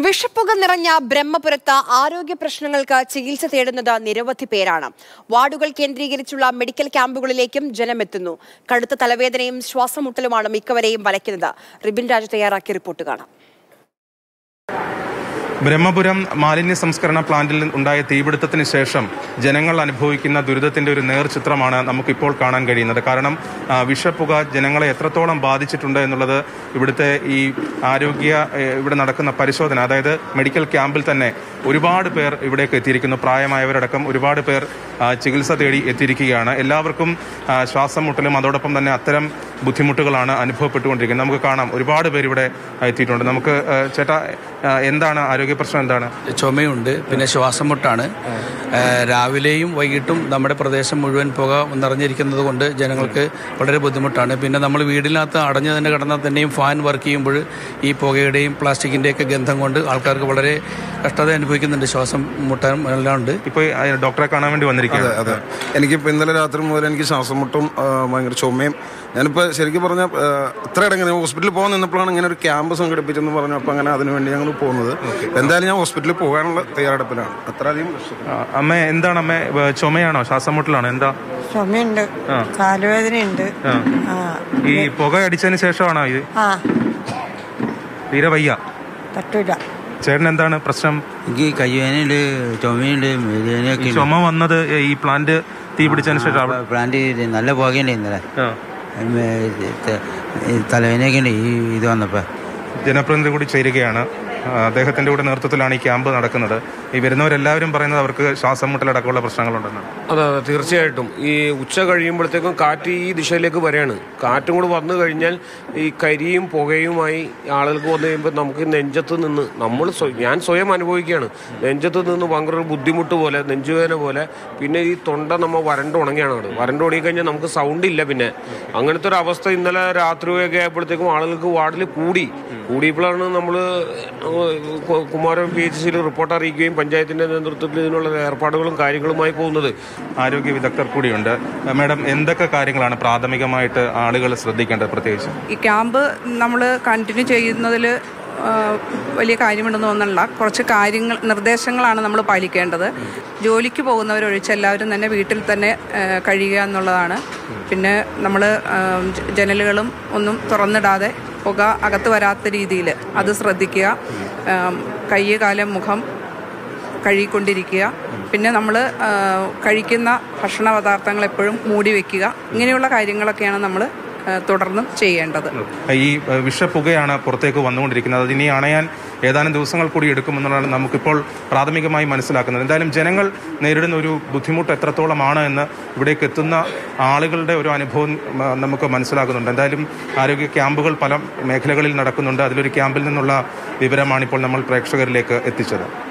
വിഷപ്പുക നിറഞ്ഞ ബ്രഹ്മപുരത്ത് ആരോഗ്യ പ്രശ്നങ്ങൾക്ക് ചികിത്സ തേടുന്നത് നിരവധി പേരാണ് വാർഡുകൾ കേന്ദ്രീകരിച്ചുള്ള മെഡിക്കൽ ക്യാമ്പുകളിലേക്കും ജനമെത്തുന്നു കടുത്ത തലവേദനയും ശ്വാസമുട്ടലുമാണ് മിക്കവരെയും വലയ്ക്കുന്നത് റിബിൻ രാജ് തയ്യാറാക്കിയ റിപ്പോർട്ട് കാണാം ബ്രഹ്മപുരം മാലിന്യ സംസ്കരണ പ്ലാന്റിൽ ഉണ്ടായ തീപിടുത്തത്തിന് ശേഷം ജനങ്ങൾ അനുഭവിക്കുന്ന ദുരിതത്തിന്റെ ഒരു നേർചിത്രമാണ് നമുക്കിപ്പോൾ കാണാൻ കഴിയുന്നത് കാരണം ആ, വിഷപ്പുക ജനങ്ങളെ എത്രത്തോളം ബാധിച്ചിട്ടുണ്ട് എന്നുള്ളത് ഇവിടുത്തെ ഈ ആരോഗ്യ ഏ, ഇവിടെ നടക്കുന്ന പരിശോധന അതായത് മെഡിക്കൽ ക്യാമ്പിൽ തന്നെ ഒരുപാട് പേർ ഇവിടേക്ക് എത്തിയിരിക്കുന്നു പ്രായമായവരടക്കം ഒരുപാട് പേർ ആ, ചികിത്സ തേടി എത്തിയിരിക്കുകയാണ് എല്ലാവർക്കും ആ, ശ്വാസം മുട്ടലും അതോടൊപ്പം തന്നെ അത്തരം ബുദ്ധിമുട്ടുകളാണ് അനുഭവപ്പെട്ടുകൊണ്ടിരിക്കുന്നത് നമുക്ക് കാണാം ഒരുപാട് പേര് ഇവിടെ എത്തിയിട്ടുണ്ട് നമുക്ക് ആ, ചേട്ടാ ആ, എന്താണ് ആരോഗ്യ പ്രശ്നം എന്താണ് ചുമയുണ്ട് പിന്നെ ശ്വാസം മുട്ടാണ് ഏഹ് രാവിലെയും വൈകിട്ടും നമ്മുടെ പ്രദേശം മുഴുവൻ പുക നിറഞ്ഞിരിക്കുന്നത് കൊണ്ട് ജനങ്ങൾക്ക് വളരെ ബുദ്ധിമുട്ടാണ് പിന്നെ നമ്മൾ വീടിനകത്ത് അടഞ്ഞു തന്നെ കിടന്നാൽ തന്നെയും ഫാൻ വർക്ക് ചെയ്യുമ്പോൾ ഈ പുകയുടെയും പ്ലാസ്റ്റിക്കിൻ്റെയൊക്കെ ഗന്ധം കൊണ്ട് ആൾക്കാർക്ക് വളരെ കഷ്ടത അനുഭവിക്കുന്നുണ്ട് ശ്വാസം മുട്ടാനും എല്ലാം ഉണ്ട് ഇപ്പോൾ ഡോക്ടറെ കാണാൻ വേണ്ടി വന്നിരിക്കുകയാണ് അതെ എനിക്കിപ്പോൾ ഇന്നലെ രാത്രി മുതൽ എനിക്ക് ശ്വാസം മുട്ടും ആ, ഭയങ്കര ചുമയും ഞാനിപ്പോൾ ശരിക്കും പറഞ്ഞാൽ ഇത്ര ഇടങ്ങനെ ഹോസ്പിറ്റലിൽ പോകാൻ നിന്നപ്പോഴാണ് ഇങ്ങനെ ഒരു ക്യാമ്പ് സംഘടിപ്പിച്ചെന്ന് പറഞ്ഞു അപ്പോൾ അങ്ങനെ അതിന് വേണ്ടി ഞങ്ങൾ പോകുന്നത് എന്തായാലും ഞാൻ ഹോസ്പിറ്റലിൽ പോകാനുള്ള തയ്യാറെടുപ്പിലാണ് അത്രയധികം പ്രശ്നം ആ, അമ്മ എന്താണ് അമ്മ ഏ, ചുമയാണോ ശ്വാസം മുട്ടലാണോ എന്താ ചുമയുണ്ട് കാലുവേദനയുണ്ട് ആ ഈ പുക അടിച്ചതിന് ശേഷമാണോ ഇത് ആ തീരെ വയ്യ പറ്റൂല ചേട്ടൻ എന്താണ് പ്രശ്നം എനിക്ക് കയ്യുവേനയുണ്ട് ചുമയുണ്ട് ഈ വേദനയൊക്കെ ഉണ്ട്. ചുമ വന്നത് ഈ പ്ലാന്റ് തീ പിടിച്ചതിന് ശേഷം അവിടെ- പ്ലാന്റ് നല്ല പുകയുണ്ട് ഇന്നലെ ആ. ഉം, ഏ, ത- ഈ തലവേദനയൊക്കെ ഉണ്ട് ഈ ഇത് വന്നപ്പോ ജനപ്രതിനിധി കൂടി ചേരുകയാണ് ആ, അദ്ദേഹത്തിന്റെ കൂടെ നേതൃത്വത്തിലാണ് ഈ ക്യാമ്പ് നടക്കുന്നത് ഈ വരുന്നവരെല്ലാവരും പറയുന്നത് അവർക്ക് ശ്വാസം മുട്ടലടക്കമുള്ള പ്രശ്നങ്ങളുണ്ടെന്നാണ് അതെ അതെ തീർച്ചയായിട്ടും ഈ ഉച്ച കഴിയുമ്പോഴത്തേക്കും കാറ്റ് ഈ ദിശയിലേക്ക് വരികയാണ് കാറ്റും കൂടെ വന്നു കഴിഞ്ഞാൽ ഈ കരിയും പുകയുമായി ആളുകൾക്ക് വന്നു കഴിയുമ്പോൾ നമുക്ക് നെഞ്ചത്ത് നിന്ന് നമ്മൾ സ്വ- ഞാൻ സ്വയം അനുഭവിക്കുകയാണ് നെഞ്ചത്ത് നിന്ന് ഭയങ്കര ഒരു ബുദ്ധിമുട്ട് പോലെ നെഞ്ചുവേദന പോലെ പിന്നെ ഈ തൊണ്ട നമ്മൾ വരണ്ട് ഉണങ്ങിയാണ് അവിടെ വരണ്ട് ഉണങ്ങി കഴിഞ്ഞാൽ നമുക്ക് സൗണ്ട് ഇല്ല പിന്നെ അങ്ങനത്തെ ഒരു അവസ്ഥ ഇന്നലെ രാത്രിയൊക്കെ ആയപ്പോഴത്തേക്കും ആളുകൾക്ക് വാർഡിൽ കൂടി കൂടിയപ്പോഴാണ് നമ്മൾ കുമാരൻ പി എച്ച് സിയിൽ റിപ്പോർട്ട് അറിയിക്കുകയും പഞ്ചായത്തിന്റെ നേതൃത്വത്തിൽ ഇതിനുള്ള ഏർപ്പാടുകളും കാര്യങ്ങളുമായി പോകുന്നത് ആരോഗ്യ വിദഗ്ധർ കൂടിയുണ്ട് ആ, മാഡം എന്തൊക്കെ കാര്യങ്ങളാണ് പ്രാഥമികമായിട്ട് ആളുകൾ ശ്രദ്ധിക്കേണ്ടത് പ്രത്യേകിച്ച് ഈ ക്യാമ്പ് നമ്മൾ കണ്ടിന്യൂ ചെയ്യുന്നതിൽ വലിയ കാര്യമുണ്ടെന്ന് തോന്നുന്നില്ല കുറച്ച് കാര്യങ്ങൾ നിർദ്ദേശങ്ങളാണ് നമ്മൾ പാലിക്കേണ്ടത് ജോലിക്ക് പോകുന്നവരൊഴിച്ച് എല്ലാവരും തന്നെ വീട്ടിൽ തന്നെ ആ, കഴിയുക എന്നുള്ളതാണ് പിന്നെ നമ്മൾ ജനലുകളും ഒന്നും തുറന്നിടാതെ പുക അകത്ത് വരാത്ത രീതിയിൽ അത് ശ്രദ്ധിക്കുക ആ, കൈ കാലം മുഖം കഴുകിക്കൊണ്ടിരിക്കുക പിന്നെ നമ്മൾ കഴിക്കുന്ന ഭക്ഷണ പദാർത്ഥങ്ങൾ എപ്പോഴും മൂടി വെക്കുക ഇങ്ങനെയുള്ള കാര്യങ്ങളൊക്കെയാണ് നമ്മൾ തുടർന്നും ചെയ്യേണ്ടത് ഈ ആ, വിഷപ്പുകയാണ് പുറത്തേക്ക് വന്നുകൊണ്ടിരിക്കുന്നത് അതിനി അണയാൻ ഏതാനും ദിവസങ്ങൾ കൂടി എടുക്കുമെന്നുള്ളതാണ് നമുക്കിപ്പോൾ പ്രാഥമികമായി മനസ്സിലാക്കുന്നത് എന്തായാലും ജനങ്ങൾ നേരിടുന്ന ഒരു ബുദ്ധിമുട്ട് എത്രത്തോളമാണ് എന്ന് ഇവിടേക്ക് എത്തുന്ന ആളുകളുടെ ഒരു അനുഭവം ആ, നമുക്ക് മനസ്സിലാക്കുന്നുണ്ട് എന്തായാലും ആരോഗ്യ ക്യാമ്പുകൾ പല മേഖലകളിൽ നടക്കുന്നുണ്ട് അതിലൊരു ക്യാമ്പിൽ നിന്നുള്ള വിവരമാണ് ഇപ്പോൾ നമ്മൾ പ്രേക്ഷകരിലേക്ക് എത്തിച്ചത്